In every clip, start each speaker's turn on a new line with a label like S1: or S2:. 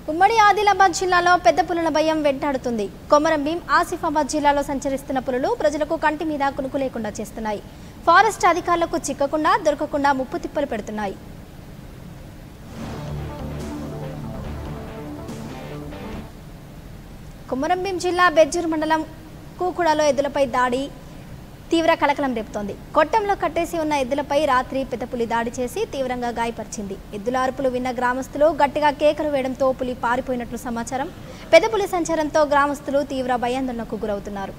S1: ఉమ్మడి ఆదిలాబాద్ జిల్లాలో పెద్ద పులుల భయం వెంటాడుతుంది కొమరం భీం ఆసిఫాబాద్ జిల్లాలో సంచరిస్తున్న పులులు ప్రజలకు కంటి మీద కునుకు లేకుండా చేస్తున్నాయి ఫారెస్ట్ అధికారులకు చిక్కకుండా దొరకకుండా ముప్పు తిప్పలు పెడుతున్నాయి కొమరంభీం జిల్లా బెజ్జూరు మండలం కూకుడలో ఎద్దులపై దాడి తీవ్ర కలకలం రేపుతోంది కొట్టంలో కట్టేసి ఉన్న ఎద్దులపై రాత్రి పెద్దపులి దాడి చేసి తీవ్రంగా గాయపరిచింది ఎద్దుల అరుపులు విన్న గ్రామస్తులు గట్టిగా కేకలు వేయడంతో పులి పారిపోయినట్లు సమాచారం పెద్దపులి సంచారంతో గ్రామస్తులు తీవ్ర భయాందోళనకు గురవుతున్నారు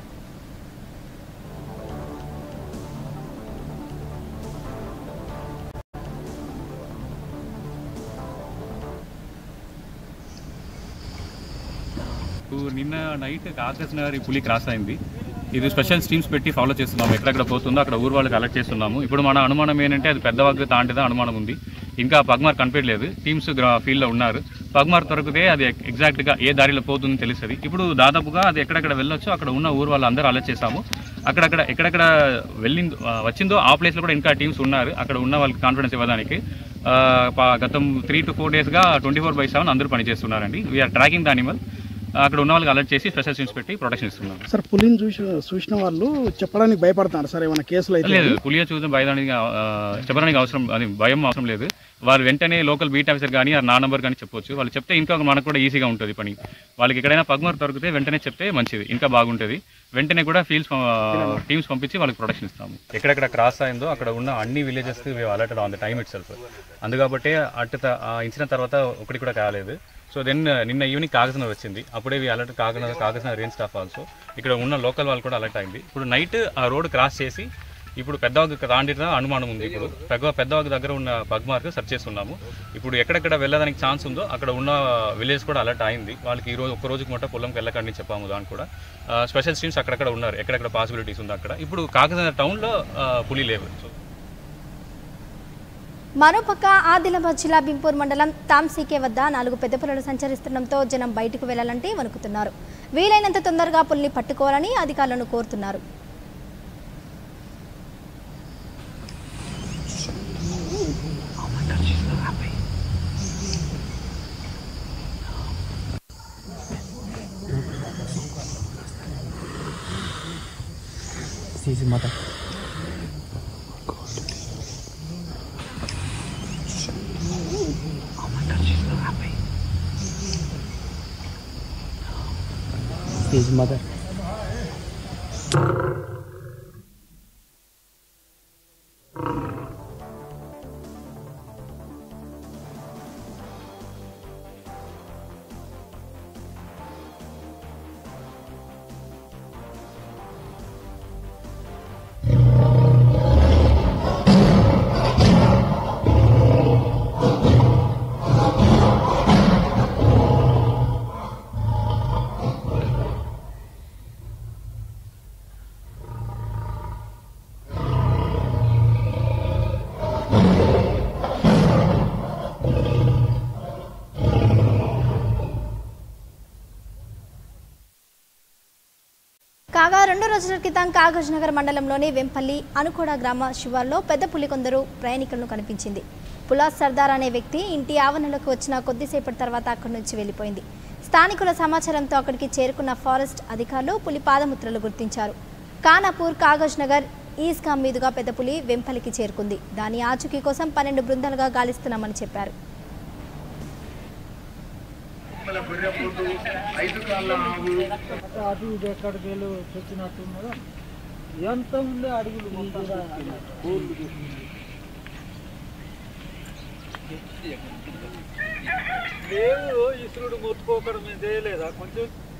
S2: ఇప్పుడు నిన్న నైట్ కాకస్ నగర్ ఈ పులి క్రాస్ అయింది ఇది స్పెషల్ స్టీమ్స్ పెట్టి ఫాలో చేస్తున్నాము ఎక్కడెక్కడ పోతుందో అక్కడ ఊరు వాళ్ళకి అలర్ట్ చేస్తున్నాము ఇప్పుడు మన అనుమానం ఏంటంటే అది పెద్ద వాగ్గు తాంటిదా అనుమానం ఉంది ఇంకా పగ్మార్ కనిపించలేదు టీమ్స్ ఫీల్డ్లో ఉన్నారు పగ్మార్ దొరికితే అది ఎగ్జాక్ట్గా ఏ దారిలో పోతుందో తెలుస్తుంది ఇప్పుడు దాదాపుగా అది ఎక్కడెక్కడ వెళ్ళొచ్చో అక్కడ ఉన్న ఊరు వాళ్ళు అందరూ అలర్ట్ చేశాము అక్కడక్కడ ఎక్కడెక్కడ వెళ్ళిందో ఆ, వచ్చిందో ఆ ప్లేస్లో కూడా ఇంకా టీమ్స్ ఉన్నారు అక్కడ ఉన్న వాళ్ళకి కాన్ఫిడెన్స్ ఇవ్వడానికి ఆ, ప- గతం త్రీ టు ఫోర్ డేస్గా ట్వంటీ ఫోర్ బై సెవెన్ అందరూ పనిచేస్తున్నారండి వీఆర్ ట్రాకింగ్ ద అనిమల్ అక్కడ ఉన్న వాళ్ళకి అలర్ట్ చేసి స్పెషల్ టీమ్స్ పెట్టి ప్రొటెక్షన్ ఇస్తున్నాం
S3: సార్ పులిని చూసి చూసిన వాళ్ళు చెప్పడానికి భయపడుతున్నారు సార్ ఏమైనా కేసులు అయితే
S2: లేదు పులియ చూసిన భయదానికి ఆ, చెప్పడానికి అవసరం అది భయం అవసరం లేదు వాళ్ళు వెంటనే లోకల్ బీట్ ఆఫీసర్ కానీ ఆ నా నంబర్ కానీ చెప్పొచ్చు వాళ్ళు చెప్తే ఇంకా మనకు కూడా ఈజీగా ఉంటుంది పని వాళ్ళకి ఎక్కడైనా పగ్మర్ దొరికితే వెంటనే చెప్తే మంచిది ఇంకా బాగుంటుంది వెంటనే కూడా ఫీల్డ్స్ టీమ్స్ పంపించి వాళ్ళకి ప్రొటెక్షన్ ఇస్తాము ఎక్కడెక్కడ క్రాస్ అయిందో అక్కడ ఉన్న అన్ని villages alerted on the time itself అందుకబట్టే అటు త- ఆ ఇన్సిడెంట్ తర్వాత ఒకటి కూడా కాలేదు సో దెన్ నిన్న ఈవినింగ్ కాగజనగర్ వచ్చింది అప్పుడే అలర్ట్ కాగనగర్ కాగజనగర్ రేంజ్ స్టాఫ్ ఆల్సో ఇక్కడ ఉన్న లోకల్ వాళ్ళు కూడా అలర్ట్ అయింది ఇప్పుడు నైట్ ఆ రోడ్ క్రాస్ చేసి ఇప్పుడు పెద్దవాగు తాండిన అనుమానం ఉంది ఇప్పుడు పెద్ద పెద్దవాగు దగ్గర ఉన్న పగ్మార్క్ సెర్చ్ చేస్తున్నాము ఇప్పుడు ఎక్కడెక్కడ వెళ్ళడానికి ఛాన్స్ ఉందో అక్కడ ఉన్న విలేజ్ కూడా అలర్ట్ అయింది వాళ్ళకి ఈ రోజు ఒక్క రోజుకి మొట్ట పొలంకి వెళ్ళకండి అని చెప్పాము దాని కూడా స్పెషల్ స్ట్రీమ్స్ అక్కడక్కడ ఉన్నారు ఎక్కడెక్కడ పాసిబిలిటీస్ ఉంది అక్కడ ఇప్పుడు కాకజనగర్ టౌన్లో పులి లేవు సో
S1: మరోపక్క ఆదిలాబాద్ జిల్లా బింపూర్ మండలం తాంసీకే వద్ద నాలుగు పెద్ద పులులు సంచరిస్తుండటంతో జనం బయటకు వెళ్లాలంటే వణుకుతున్నారు వీలైనంత తొందరగా పులిని పట్టుకోవాలని అధికారులను కోరుతున్నారు
S4: Sisi mata. Sisi mata.
S1: కాగా రెండు రోజుల క్రితం కాగజ్ నగర్ మండలంలోని వెంపల్లి అనుకోడ గ్రామ శివార్లో పెద్ద పులి కొందరు ప్రయాణికులను కనిపించింది పులా సర్దార్ అనే వ్యక్తి ఇంటి ఆవరణలోకి వచ్చిన కొద్దిసేపటి తర్వాత అక్కడి నుంచి వెళ్ళిపోయింది స్థానికుల సమాచారంతో అక్కడికి చేరుకున్న ఫారెస్ట్ అధికారులు పులి పాదముద్రలు గుర్తించారు కానాపూర్ కాగజ్ నగర్ ఈస్గాం మీదుగా పెద్ద పులి వెంపల్లికి చేరుకుంది దాని ఆచూకీ కోసం పన్నెండు బృందాలుగా గాలిస్తున్నామని చెప్పారు
S5: అటు ఇది ఎక్కడికి వెళ్ళి వచ్చినట్టున్నదో ఎంత ఉండే అడుగులు మొత్తం ఊళ్ళు లేవు ఇసురుడు మొత్తుకోకడం మేము చేయలేదా కొంచెం